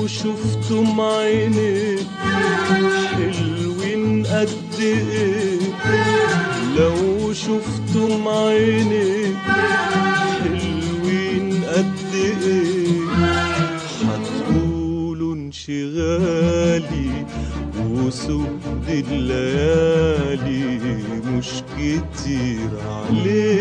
شفتم عيني حلوين قد ايه لو شفتم عيني حلوين قد ايه هتقولوا انشغالي وسود الليالي مش كتير عليه